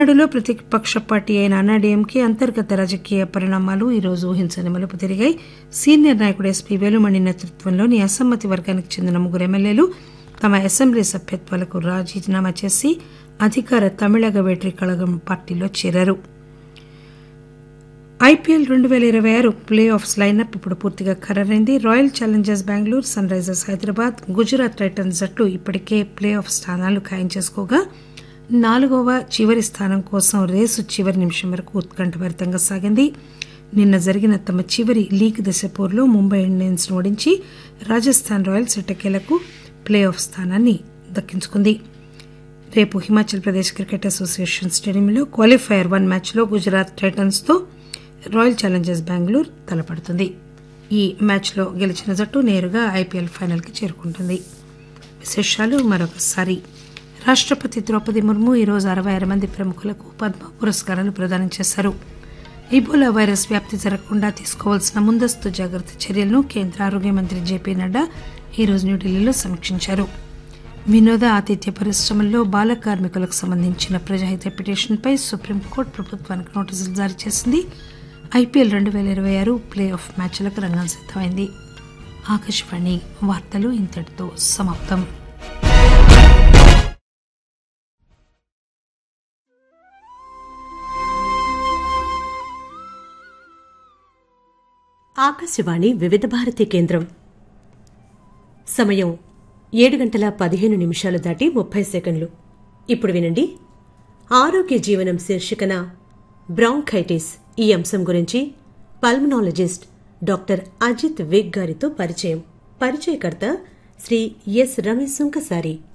తమిళనాడులో ప్రతిపక్ష పార్టీ అయిన అన్నాడీఎంకే అంతర్గత రాజకీయ పరిణామాలు ఈ రోజు ఊహించని మలుపు తిరిగాయి సీనియర్ నాయకుడు ఎస్పీ వేలుమణి నేతృత్వంలోని అసమ్మతి వర్గానికి చెందిన ముగ్గురు ఎమ్మెల్యేలు తమ అసెంబ్లీ సభ్యత్వాలకు రాజీనామా చేసి అధికార తమిళగ వేట్రి కళగం పార్టీలో చేరారు ఐపీఎల్ రెండు పేల ఇరవై ఆరు ప్లే ఆఫ్స్ లైనప్ ఇప్పుడు పూర్తిగా ఖరారైంది Royal Challengers Bengaluru Sunrisers Hyderabad Gujarat Titans జట్లు ఇప్పటికే ప్లే ఆఫ్ స్థానాలు ఖాయం చేసుకోగా నాలుగవ చివరి స్థానం కోసం రేసు చివరి నిమిషం వరకు ఉత్కంఠభరితంగా సాగింది నిన్న జరిగిన తమ చివరి లీగ్ దశ పోరులో ముంబై ఇండియన్స్ ను ఓడించి రాజస్థాన్ రాయల్స్ ఎట్టకేలకు ప్లే ఆఫ్ స్థానాన్ని దక్కించుకుంది రేపు హిమాచల్ ప్రదేశ్ క్రికెట్ అసోసియేషన్ స్టేడియంలో క్వాలిఫైయర్ వన్ మ్యాచ్లో గుజరాత్ టైటన్స్ తో రాయల్ ఛాలెంజర్స్ బెంగళూరు తలపడుతుంది ఈ మ్యాచ్లో గెలిచిన జట్టు నేరుగా ఐపీఎల్ ఫైనల్కి చేరుకుంటుంది విశేషాలు మరొకసారి రాష్టపతి ద్రౌపది ముర్ము ఈరోజు అరవై ఆరు మంది ప్రముఖులకు పద్మ పురస్కారాలు ప్రదానం చేశారు ఇబోలా వైరస్ వ్యాప్తి జరగకుండా తీసుకోవాల్సిన ముందస్తు జాగ్రత్త చర్యలను కేంద్ర ఆరోగ్య మంత్రి జేపీ నడ్డా ఈరోజు న్యూఢిల్లీలో సమీక్షించారు వినోద ఆతిథ్య పరిశ్రమల్లో బాల కార్మికులకు సంబంధించిన ప్రజాహిత పిటిషన్పై సుప్రీంకోర్టు ప్రభుత్వానికి నోటీసులు జారీ చేసింది ఐపీఎల్ రెండు పేల ఇరవై ఆరు ప్లే ఆఫ్ మ్యాచ్లకు రంగం సిద్దమైంది ఆకాశవాణి వార్తలు ఇంతటితో సమాప్తం ఆకాశవాణి వివిధ భారతి కేంద్రం సమయం ఏడు గంటల పదిహేను నిమిషాలు దాటి ముప్పై సెకండ్లు ఇప్పుడు వినండి ఆరోగ్య జీవనం శీర్షికన బ్రాంఖైటిస్ ఈ అంశం గురించి పల్మనాలజిస్ట్ డాక్టర్ అజిత్ వేగ్ గారితో పరిచయం పరిచయకర్త శ్రీ ఎస్ రమేష్ సుంకసారి